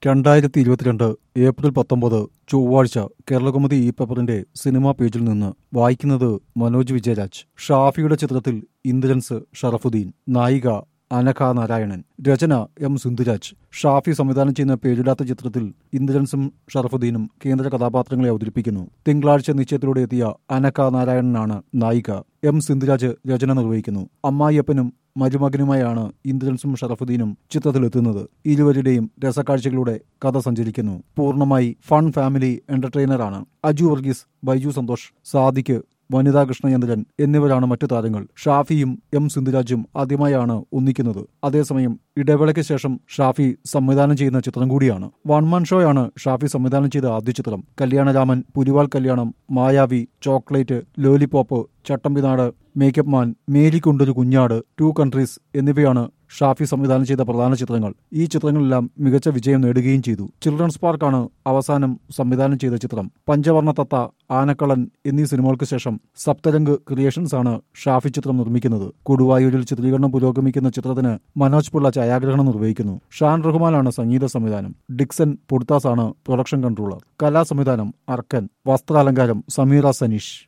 രണ്ടായിരത്തി ഇരുപത്തിരണ്ട് ഏപ്രിൽ പത്തൊമ്പത് ചൊവ്വാഴ്ച കേരളകൗമുദി ഈ പേപ്പറിന്റെ സിനിമാ പേജിൽ നിന്ന് വായിക്കുന്നത് മനോജ് വിജയരാജ് ഷാഫിയുടെ ചിത്രത്തിൽ ഇന്ദ്രൻസ് ഷറഫുദ്ദീൻ നായിക അനഘ നാരായണൻ രചന എം സിന്ധുരാജ് ഷാഫി സംവിധാനം ചെയ്യുന്ന പേരിടാത്ത ചിത്രത്തിൽ ഇന്ദ്രൻസും ഷറഫുദ്ദീനും കേന്ദ്ര കഥാപാത്രങ്ങളെ അവതരിപ്പിക്കുന്നു തിങ്കളാഴ്ച നിശ്ചയത്തിലൂടെ എത്തിയ അനഘ നാരായണനാണ് നായിക എം സിന്ധുരാജ് രചന നിർവഹിക്കുന്നു അമ്മായിയപ്പനും മരുമകനുമായാണ് ഇന്ദ്രൻസും ഷറഫുദ്ദീനും ചിത്രത്തിലെത്തുന്നത് ഇരുവരുടെയും രസക്കാഴ്ചകളുടെ കഥ സഞ്ചരിക്കുന്നു പൂർണ്ണമായി ഫൺ ഫാമിലി എന്റർടൈനറാണ് അജു വർഗീസ് ബൈജു സന്തോഷ് സാദിഖ് വനിതാ കൃഷ്ണചന്ദ്രൻ എന്നിവരാണ് മറ്റു താരങ്ങൾ ഷാഫിയും എം സിന്ധുരാജും ആദ്യമായാണ് ഒന്നിക്കുന്നത് അതേസമയം ഇടവേളയ്ക്ക് ശേഷം ഷാഫി സംവിധാനം ചെയ്യുന്ന ചിത്രം കൂടിയാണ് വൺ മൺ ഷോയാണ് ഷാഫി സംവിധാനം ചെയ്ത ആദ്യ ചിത്രം Kalyanaraman Pulival Kalyanam Mayavi Chocolate Lollipop Chattambinadu Makeup Man Marykkundoru Kunjaadu Two countries എന്നിവയാണ് ഷാഫി സംവിധാനം ചെയ്ത പ്രധാന ചിത്രങ്ങൾ ഈ ചിത്രങ്ങളെല്ലാം മികച്ച വിജയം നേടുകയും ചെയ്തു ചിൽഡ്രൻസ് പാർക്കാണ് അവസാനം സംവിധാനം ചെയ്ത ചിത്രം പഞ്ചവർണ്ണ തത്ത ആനക്കളൻ എന്നീ സിനിമകൾക്ക് ശേഷം സപ്തരംഗ് ക്രിയേഷൻസ് ആണ് ഷാഫി ചിത്രം നിർമ്മിക്കുന്നത് കൊടുവായൂരിൽ ചിത്രീകരണം പുരോഗമിക്കുന്ന ചിത്രത്തിന് മനോജ് പിള്ള ഛായാഗ്രഹണം നിർവഹിക്കുന്നു ഷാൻ റഹ്മാനാണ് സംഗീത സംവിധാനം ഡിക്സൺ പുഡ്താസ് ആണ് പ്രൊഡക്ഷൻ കൺട്രോളർ കലാ സംവിധാനം അർക്കൻ വസ്ത്രാലങ്കാരം സമീറ സനീഷ്